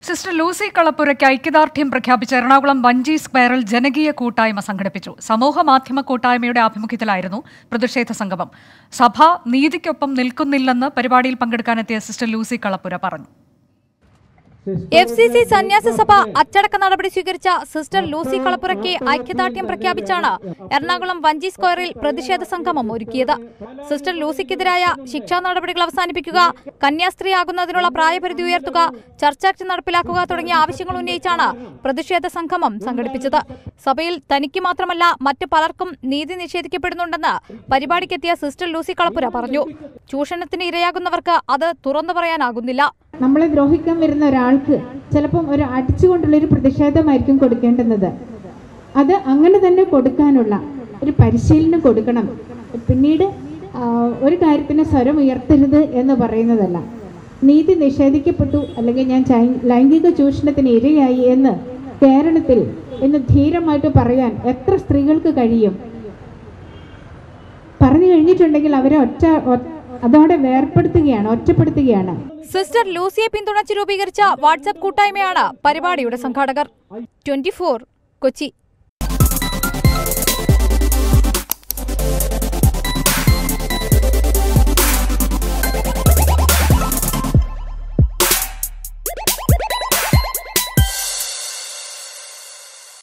sister Lucy കളപ്പുരയ്ക്ക് ഐക്യദാർഢ്യം പ്രഖ്യാപിച്ച എറണാകുളം വഞ്ചി സ്ക്വയറിൽ ജനകീയ കൂട്ടായ്മ സംഘടിപ്പിച്ചു സമൂഹ മാധ്യമ കൂട്ടായ്മയുടെ ആഭിമുഖ്യത്തിലായിരുന്നു പ്രതിഷേധ സംഗമം സഭ നീതിക്കൊപ്പം നിൽക്കുന്നില്ലെന്ന് പരിപാടിയിൽ പങ്കെടുക്കാനെത്തിയ സിസ്റ്റർ ലൂസി കളപ്പുര പറഞ്ഞു എഫ് സി സി സന്യാസ സഭ അച്ചടക്ക നടപടി സ്വീകരിച്ച സിസ്റ്റർ ലൂസി കളപ്പുറയ്ക്ക് ഐക്യദാർഢ്യം പ്രഖ്യാപിച്ചാണ് എറണാകുളം വഞ്ചി സ്ക്വയറിൽ പ്രതിഷേധ സംഗമം ഒരുക്കിയത് സിസ്റ്റർ ലൂസിക്കെതിരായ ശിക്ഷാ നടപടികൾ അവസാനിപ്പിക്കുക കന്യാസ്ത്രീയാകുന്നതിനുള്ള പ്രായപരിധി ഉയർത്തുക ചർച്ചാക്ട് നടപ്പിലാക്കുക തുടങ്ങിയ ആവശ്യങ്ങൾ ഉന്നയിച്ചാണ് പ്രതിഷേധ സംഗമം സംഘടിപ്പിച്ചത് സഭയിൽ തനിക്ക് മാത്രമല്ല മറ്റു പലർക്കും നീതി നിഷേധിക്കപ്പെടുന്നുണ്ടെന്ന് പരിപാടിക്കെത്തിയ സിസ്റ്റർ ലൂസി കളപ്പുര പറഞ്ഞു ചൂഷണത്തിന് ഇരയാകുന്നവർക്ക് അത് തുറന്നു പറയാനാകുന്നില്ല നമ്മളെ ദ്രോഹിക്കാൻ വരുന്ന ഒരാൾക്ക് ചിലപ്പം ഒരു അടിച്ചുകൊണ്ടുള്ളൊരു പ്രതിഷേധമായിരിക്കും കൊടുക്കേണ്ടുന്നത് അത് അങ്ങനെ തന്നെ കൊടുക്കാനുള്ള ഒരു പരിശീലനം കൊടുക്കണം പിന്നീട് ആ, ഒരു കാര്യത്തിന് സ്വരം ഉയർത്തരുത് എന്ന് പറയുന്നതല്ല നീതി നിഷേധിക്കപ്പെട്ടു അല്ലെങ്കിൽ ഞാൻ ചൈ- ലൈംഗിക ചൂഷണത്തിന് ഇരയായി എന്ന് കേരളത്തിൽ ഇന്ന് ധീരമായിട്ട് പറയാൻ എത്ര സ്ത്രീകൾക്ക് കഴിയും പറഞ്ഞു കഴിഞ്ഞിട്ടുണ്ടെങ്കിൽ അവരെ ഒറ്റ ഒ- അതോടെ വേർപ്പെടുത്തുകയാണ് ഒറ്റപ്പെടുത്തുകയാണ് സിസ്റ്റർ ലൂസിയെ പിന്തുണച്ച് രൂപീകരിച്ച വാട്സ്ആപ്പ് കൂട്ടായ്മയാണ് പരിപാടിയുടെ സംഘാടകർ ട്വന്റി കൊച്ചി